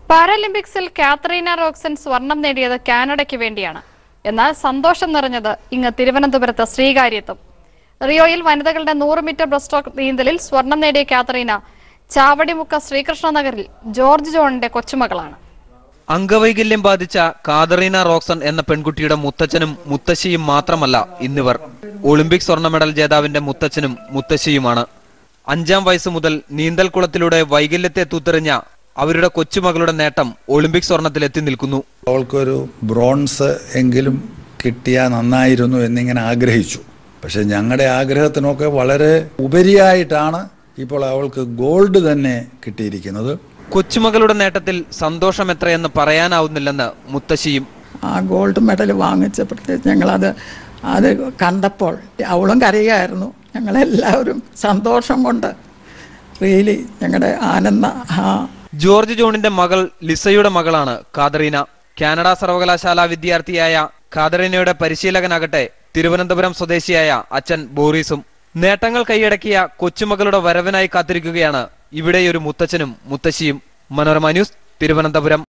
പാരാലിമ്പിക്സിൽ കാത്രീന റോക്സൻ സ്വർണം നേടിയത് കാനഡയ്ക്ക് വേണ്ടിയാണ് എന്നാൽ സന്തോഷം നിറഞ്ഞത് ഇങ്ങ് തിരുവനന്തപുരത്ത് ശ്രീകാര്യത്തും റിയോയിൽ വനിതകളുടെ നൂറ് മീറ്റർ ബ്രസ്റ്റ് സ്ട്രോക്ക് നീന്തലിൽ സ്വർണം നേടിയ കാത്രീന ചാവടിമുക്ക ശ്രീകൃഷ്ണ നഗറിൽ ജോർജ് ജോണിന്റെ കൊച്ചുമകളാണ് അംഗവൈകല്യം ബാധിച്ച കാതറീന റോക്സൺ എന്ന പെൺകുട്ടിയുടെ മുത്തച്ഛനും മുത്തശ്ശിയും മാത്രമല്ല ഇന്നിവർ ഒളിമ്പിക് സ്വർണ്ണ മെഡൽ ജേതാവിന്റെ മുത്തച്ഛനും മുത്തശ്ശിയുമാണ് അഞ്ചാം വയസ്സ് മുതൽ നീന്തൽക്കുളത്തിലൂടെ വൈകല്യത്തെ തൂത്തെറിഞ്ഞ അവരുടെ കൊച്ചുമകളുടെ നേട്ടം ഒളിമ്പിക് സ്വർണത്തിൽ എത്തി നിൽക്കുന്നു അവൾക്കൊരു ബ്രോൺസ് എങ്കിലും കിട്ടിയാൽ നന്നായിരുന്നു എന്നിങ്ങനെ ആഗ്രഹിച്ചു പക്ഷെ ഞങ്ങളുടെ ആഗ്രഹത്തിനൊക്കെ വളരെ ഉപരിയായിട്ടാണ് ഇപ്പോൾ അവൾക്ക് ഗോൾഡ് തന്നെ കിട്ടിയിരിക്കുന്നത് കൊച്ചുമകളുടെ നേട്ടത്തിൽ സന്തോഷം എത്രയെന്ന് പറയാനാവുന്നില്ലെന്ന് മുത്തശ്ശിയും ആ ഗോൾഡ് മെഡൽ വാങ്ങിച്ചപ്പോഴത്തേക്ക് ഞങ്ങളത് അത് കണ്ടപ്പോൾ അവളും കരയുകയായിരുന്നു ഞങ്ങളെല്ലാവരും സന്തോഷം കൊണ്ട് റിയലി ഞങ്ങളുടെ ആനന്ദ ആ ജോർജ് ജോണിന്റെ മകൾ ലിസയുടെ മകളാണ് കാതറീന കാനഡ സർവകലാശാല വിദ്യാർത്ഥിയായ കാതറീനയുടെ പരിശീലകനാകട്ടെ തിരുവനന്തപുരം സ്വദേശിയായ അച്ഛൻ ബോറീസും നേട്ടങ്ങൾ കൈയടക്കിയ കൊച്ചുമകളുടെ വരവിനായി കാത്തിരിക്കുകയാണ് ഇവിടെയൊരു മുത്തച്ഛനും മുത്തശ്ശിയും മനോരമ ന്യൂസ് തിരുവനന്തപുരം